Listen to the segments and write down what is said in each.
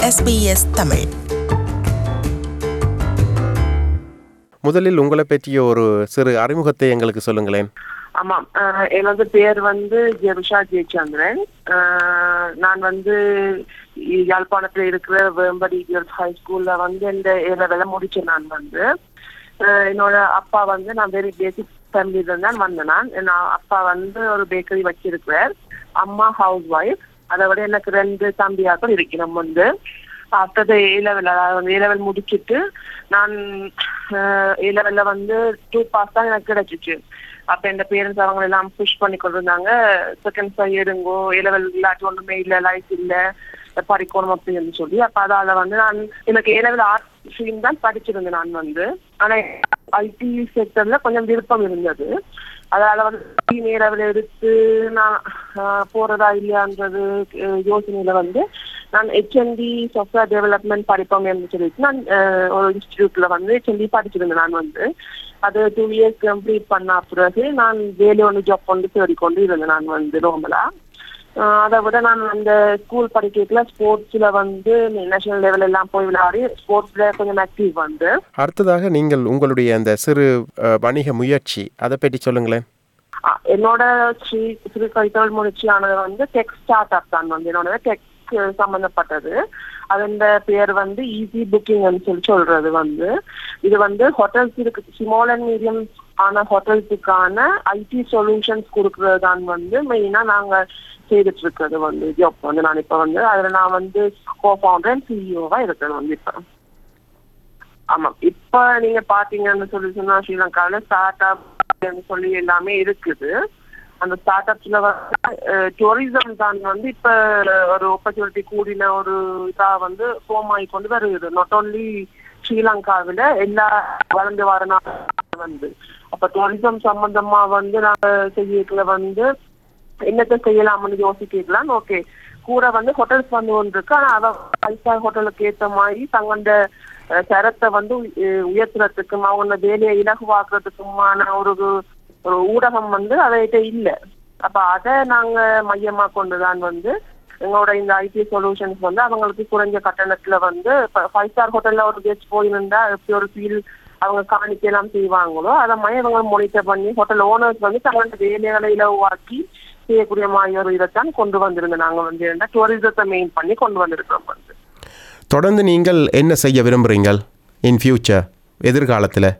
SBS Tamil முதலில் உங்களை பற்றிய ஒரு சிறு அறிமுகத்தை எங்களுக்கு சொல்லுங்களேன் ஆமாம் அஹ் எனது பேர் வந்து ஜெருஷா ஜெயச்சந்திரன் அஹ் நான் வந்து யாழ்ப்பாணத்துல இருக்கிற வேம்படி கேர்ள்ஸ் ஹை ஸ்கூல்ல வந்து இந்த ஏழை முடிச்சேன் நான் வந்து அஹ் என்னோட அப்பா வந்து நான் வெரி பேசிக் ஃபேமிலியில தான் வந்தேன் நான் நான் அப்பா வந்து ஒரு பேக்கரி வச்சிருக்கிறார் அம்மா ஹவுஸ் ஒய்ஃப் அதை விட எனக்கு ரெண்டு தம்பியாக்கள் இருக்கணும் வந்து ஆஃப்டர் ஏ லெவல் அதாவது ஏ லெவல் முடிச்சிட்டு நான் ஏ லெவல்ல வந்து டூ பாஸ் தான் எனக்கு கிடைச்சிச்சு அப்ப என் பேரண்ட்ஸ் அவங்க எல்லாம் புஷ் பண்ணி கொண்டு இருந்தாங்க செகண்ட் ஃபைவ் எடுங்கோ ஏ லெவல் இல்லாட்டி ஒண்ணுமே இல்ல லைஃப் இல்ல படிக்கணும் அப்படின்னு சொல்லி அப்ப அதால வந்து நான் எனக்கு ஏ லெவல் ஆர்ட் ஸ்ட்ரீம் தான் படிச்சிருந்தேன் நான் வந்து ஆனா ஐடி செக்டர்ல கொஞ்சம் விருப்பம் இருந்தது அதனால வந்து ஏ லெவல் எடுத்து நான் ஆஹ், போறதா இல்லையான்றது அஹ், யோசனையில வந்து நான் ஹெச்என்டி சாஃப்ட்வேர் டெவலப்மெண்ட் படிப்போம் என்று சொல்லிட்டு நான் அஹ், ஒரு இன்ஸ்டிடியூட்ல வந்து ஹெச்என்டி படிச்சிருந்தேன் நான் வந்து அது டூ இயர்ஸ் கம்ப்ளீட் பண்ண பிறகு நான் வேலை ஒன்று ஜாப் கொண்டு தேடிக்கொண்டு இருந்தேன் நான் வந்து ரோமலா ஆஹ் அதை விட நான் அந்த ஸ்கூல் படிக்கிறதுல ஸ்போர்ட்ஸ்ல வந்து நேஷனல் லெவல் எல்லாம் போய் விளையாடி ஸ்போர்ட்ஸ்ல கொஞ்சம் ஆக்டிவ் வந்து அடுத்ததாக நீங்கள் உங்களுடைய அந்த சிறு அஹ், வணிக முயற்சி அதை பற்றி சொல்லுங்களேன் ஆஹ் என்னோட ஸ்ரீ ஸ்ரீ கைத்தொழில் முயற்சியானது வந்து டெக் ஸ்டார்ட் அப் தான் வந்து என்னோட டெக் சம்பந்தப்பட்டது அதோட பேர் வந்து ஈஸி புக்கிங் சொல்லி சொல்றது வந்து இது வந்து ஹோட்டல்ஸ் இருக்கு ஸ்மால் அண்ட் மீடியம் ஆன ஹோட்டல்ஸுக்கான ஐடி சொல்யூஷன்ஸ் கொடுக்கறது தான் வந்து மெயினா நாங்க செய்துட்டு இருக்கிறது வந்து ஜாப் வந்து நான் இப்ப வந்து அதுல நான் வந்து கோ ஃபவுண்டர் அண்ட் சிஇஓவா இருக்கிறேன் வந்து இப்ப ஆமா இப்ப நீங்க பாத்தீங்கன்னு சொல்லி சொன்னா ஸ்ரீலங்கால ஸ்டார்ட் அப் சொல்லி எல்லாமே இருக்குது அந்த ஸ்டார்ட் அப்ஸ்ல வந்து டூரிசம் தான் வந்து இப்ப ஒரு ஆப்பர்ச்சுனிட்டி கூடின ஒரு இதா வந்து ஃபார்ம் ஆகி கொண்டு வருகிறது நாட் ஓன்லி ஸ்ரீலங்காவில எல்லா வளர்ந்து வர நாடு வந்து அப்ப டூரிசம் சம்பந்தமா வந்து நாங்க செய்யல வந்து என்னத்தை செய்யலாம்னு யோசிக்கலாம் ஓகே கூட வந்து ஹோட்டல்ஸ் வந்து ஒன்று இருக்கு ஆனா அத ஃபைவ் ஸ்டார் ஹோட்டலுக்கு ஏத்த மாதிரி தங்களோட அஹ், தரத்தை வந்து உய- உயர்த்துறதுக்கும் அவங்க வேலையை இலகுவாக்குறதுக்குமான ஒரு ஒரு ஊடகம் வந்து அதைகிட்ட இல்ல அப்ப அதை நாங்க மையமா கொண்டுதான் வந்து எங்களோட இந்த ஐடி சொல்யூஷன்ஸ் வந்து அவங்களுக்கு குறைஞ்ச கட்டணத்துல வந்து ஃபைவ் ஸ்டார் ஹோட்டல்ல ஒரு கெஸ்ட் போயிருந்தா எப்படி ஒரு ஃபீல் அவங்க காணிக்கலாம் செய்வாங்களோ அதை மாதிரி அவங்க மானிட்டர் பண்ணி ஹோட்டல் ஓனர்ஸ் வந்து தங்களோட வேலைகளை இலவாக்கி செய்யக்கூடிய மாதிரி ஒரு இதைத்தான் கொண்டு வந்திருந்தோம் நாங்க வந்து டூரிசத்தை மெயின் பண்ணி கொண்டு வந்திருக்கிறோம் வந்து தொடர்ந்து நீங்கள் என்ன செய்ய விரும்புகிறீங்கள் இன் ஃபியூச்சர் எதிர்காலத்தில்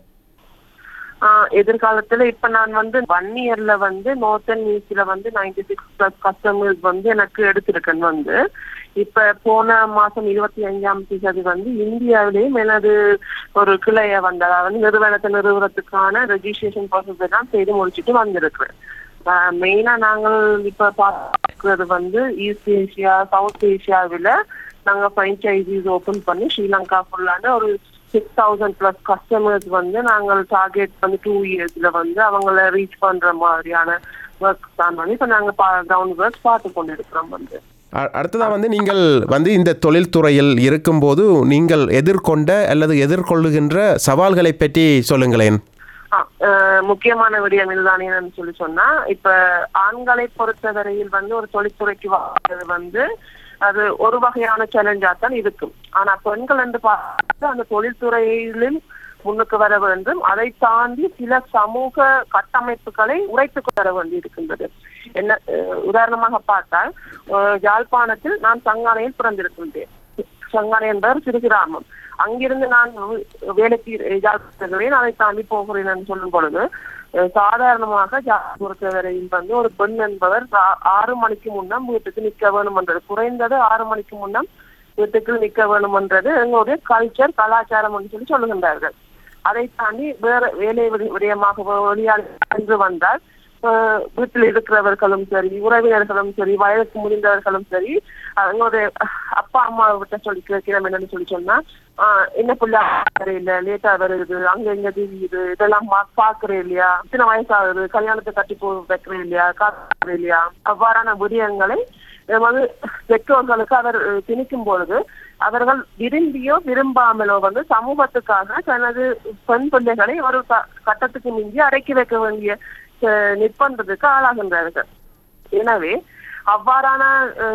ஆஹ் எதிர்காலத்துல இப்ப நான் வந்து ஒன் இயர்ல வந்து நார்த்தன் நியூஸ்ல வந்து நைன்டி சிக்ஸ் பிளஸ் கஸ்டமர்ஸ் வந்து எனக்கு எடுத்திருக்கேன் வந்து இப்ப போன மாசம் இருபத்தி அஞ்சாம் தேதி வந்து இந்தியாவிலேயும் எனது ஒரு கிளைய வந்து அதாவது நிறுவனத்தை நிறுவனத்துக்கான ரெஜிஸ்ட்ரேஷன் ப்ராசஸ் எல்லாம் செய்து முடிச்சுட்டு வந்திருக்கிறேன் மெயினா நாங்கள் இப்ப பார்க்கறது வந்து ஈஸ்ட் ஏசியா சவுத் ஏசியாவில நாங்க ஃப்ரான்ச்சைசிஸ் ஓபன் பண்ணி ஸ்ரீலங்கா ஃபுல்லான ஒரு சிக்ஸ் தௌசண்ட் பிளஸ் கஸ்டமர்ஸ் வந்து நாங்கள் டார்கெட் வந்து டூ இயர்ஸ்ல வந்து அவங்கள ரீச் பண்ற மாதிரியான ஒர்க் தான் வந்து இப்ப நாங்க கிரவுண்ட் ஒர்க் பார்த்து கொண்டு இருக்கிறோம் வந்து அ- அடுத்ததாக வந்து நீங்கள் வந்து இந்த தொழில்துறையில் இருக்கும்போது நீங்கள் எதிர்கொண்ட அல்லது எதிர்கொள்ளுகின்ற சவால்களை பற்றி சொல்லுங்களேன் ஆ, அஹ், முக்கியமான விடயம் இதுதான் என்னன்னு சொல்லி சொன்னா இப்ப ஆண்களை பொறுத்தவரையில் வந்து ஒரு தொழில்துறைக்கு வர்றது வந்து அது ஒரு வகையான சேலஞ்சா தான் இருக்கும் ஆனா பெண்கள் என்று பார்த்து அந்த தொழில்துறையிலும் முன்னுக்கு வர வேண்டும் அதை தாண்டி சில சமூக கட்டமைப்புகளை உடைத்துக் வர வேண்டி இருக்கின்றது என்ன அஹ், உதாரணமாக பார்த்தால் அஹ், யாழ்ப்பாணத்தில் நான் சங்கானையில் பிறந்திருக்கின்றேன் சங்கானை என்பவர் சிறு கிராமம் அங்கிருந்து நான் வே- வேலைக்கு ஜாகிரதைகிறேன் அதை தாண்டி போகிறேன் என்று சொல்லும் பொழுது அஹ், சாதாரணமாக ஜா- பொறுத்தவரையில் வந்து ஒரு பெண் என்பவர் ஆ- ஆறு மணிக்கு முன்னம் வீட்டுக்கு நிற்க வேணும் என்றது குறைந்தது ஆறு மணிக்கு முன்னம் வீட்டுக்கு நிற்க வேணும் என்றது எங்களுடைய கல்ச்சர் கலாச்சாரம் என்று சொல்லி சொல்லுகின்றார்கள் அதை தாண்டி வேற வேலை விட- விடயமாக வெளியால் சென்று வந்தால் ஆஹ் வீட்டில் இருக்கிறவர்களும் சரி உறவினர்களும் சரி வயதுக்கு முடிந்தவர்களும் சரி அவங்களுடைய அப்பா அம்மா விட்ட சொல்லி கேட்கிறோம் என்னன்னு சொல்லி சொன்னா ஆஹ் என்ன பிள்ளை இல்ல லேட்டா வருது அங்க இங்க தெரியுது இதெல்லாம் பா- பாக்குறேன் இல்லையா இத்தனை வயசாகுது கல்யாணத்தை கட்டி போ வைக்கிறேன் இல்லையா காக்குறேன் இல்லையா அவ்வாறான விடயங்களை அஹ் வந்து பெற்றோர்களுக்கு அவர் அஹ், திணிக்கும் பொழுது அவர்கள் விரும்பியோ விரும்பாமலோ வந்து சமூகத்துக்காக தனது பெண் பிள்ளைகளை ஒரு க- கட்டத்துக்கு மிஞ்சி அடக்கி வைக்க வேண்டிய அஹ், நிர்பந்தத்துக்கு ஆளாகின்றார்கள் எனவே அவ்வாறான அஹ்,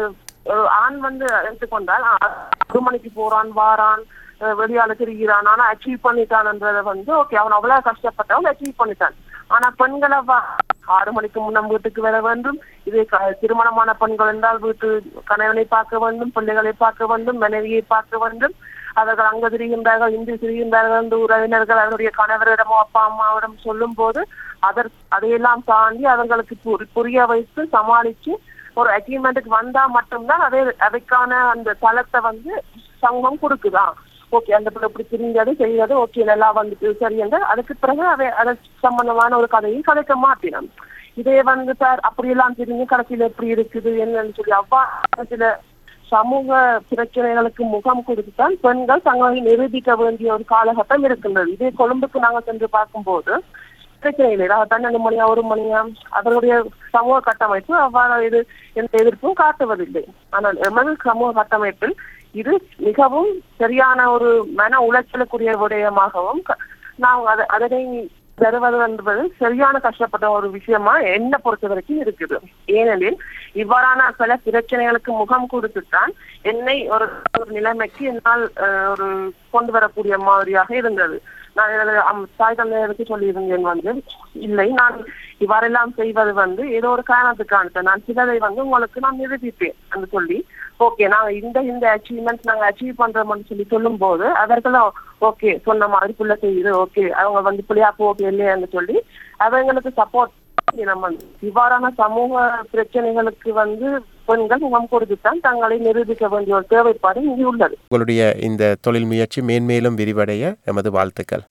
ஒரு ஆண் வந்து எடுத்துக்கொண்டால் ஆ, ஒரு மணிக்கு போறான் வாரான் அஹ் வெளியால திரிகிறான் ஆனா அச்சீவ் பண்ணிட்டான்ன்றத வந்து ஓகே அவன் அவ்வளவு கஷ்டப்பட்டவன் அச்சீவ் பண்ணிட்டான் ஆனா பெண்களை வா- ஆறு மணிக்கு முன்னம் வீட்டுக்கு வர வேண்டும் இதே க- திருமணமான பெண்கள் என்றால் வீட்டு கணவனை பார்க்க வேண்டும் பிள்ளைகளை பார்க்க வேண்டும் மனைவியை பார்க்க வேண்டும் அவர்கள் அங்க திரிகின்றார்கள் இங்கு திரிகின்றார்கள் என்று உறவினர்கள் அவருடைய கணவரிடமோ அப்பா அம்மாவிடம் சொல்லும் போது அதற் அதையெல்லாம் தாண்டி அவங்களுக்கு புரி- புரிய வைத்து சமாளிச்சு ஒரு அச்சீவ்மெண்ட்டுக்கு வந்தா மட்டும்தான் அதே அதுக்கான அந்த தளத்தை வந்து சங்கம் கொடுக்குதா ஓகே அந்த பிள்ளை இப்படி திரிஞ்சது செய்யறது ஓகே நல்லா வந்துட்டு சரி என்று அதுக்கு பிறகு அதை அதை சம்பந்தமான ஒரு கதையை கதைக்க மாட்டினோம் இதே வந்து சார் அப்படியெல்லாம் தெரிஞ்சு கடைசியில எப்படி இருக்குது என்னன்னு சொல்லி அவ்வாறு சில சமூக பிரச்சனைகளுக்கு முகம் கொடுத்துத்தான் பெண்கள் தங்களை நிரூபிக்க வேண்டிய ஒரு காலகட்டம் இருக்கின்றது இதே கொழும்புக்கு நாங்க சென்று பார்க்கும்போது பிரச்சனை இல்லை அதாவது பன்னெண்டு மணியா ஒரு மணியா அதனுடைய சமூக கட்டமைப்பு அவ்வாறு இது எந்த எதிர்ப்பும் காட்டுவதில்லை ஆனால் எமது சமூக கட்டமைப்பில் இது மிகவும் சரியான ஒரு மன உளைச்சலுக்குரிய விடயமாகவும் க- நாம் அதை அதனை பெறுவது என்பது சரியான கஷ்டப்பட்ட ஒரு விஷயமா என்ன பொறுத்த வரைக்கும் இருக்குது ஏனெனில் இவ்வாறான சில பிரச்சனைகளுக்கு முகம் கொடுத்துத்தான் என்னை ஒரு ஒரு நிலைமைக்கு என்னால் அஹ், ஒரு கொண்டு வரக்கூடிய மாதிரியாக இருந்தது நான் எனது அம்- தாய் தந்தையருக்கு சொல்லியிருந்தேன் வந்து இல்லை நான் இவ்வாறெல்லாம் செய்வது வந்து ஏதோ ஒரு காரணத்துக்கான நான் சிலதை வந்து உங்களுக்கு நான் நிரூபிப்பேன் என்று சொல்லி ஓகே நாங்க இந்த இந்த அச்சீவ்மெண்ட் நாங்க அச்சீவ் பண்றோம்னு சொல்லி சொல்லும் போது அவர்களும் ஓகே சொன்ன மாதிரி புள்ள செய்யுது ஓகே அவங்க வந்து புள்ளியா ஓகே இல்லையான்னு சொல்லி அவங்களுக்கு சப்போர்ட் நம்ம இவ்வாறான சமூக பிரச்சனைகளுக்கு வந்து பெண்கள் முகம் கொடுத்துத்தான் தங்களை நிரூபிக்க வேண்டிய ஒரு தேவைப்பாடு இங்கு உள்ளது உங்களுடைய இந்த தொழில் முயற்சி மேன்மேலும் விரிவடைய எமது வாழ்த்துக்கள்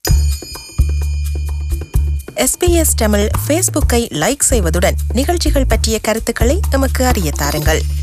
எஸ்பிஎஸ் தமிழ் ஃபேஸ்புக்கை லைக் செய்வதுடன் நிகழ்ச்சிகள் பற்றிய கருத்துக்களை எமக்கு அறிய தாருங்கள்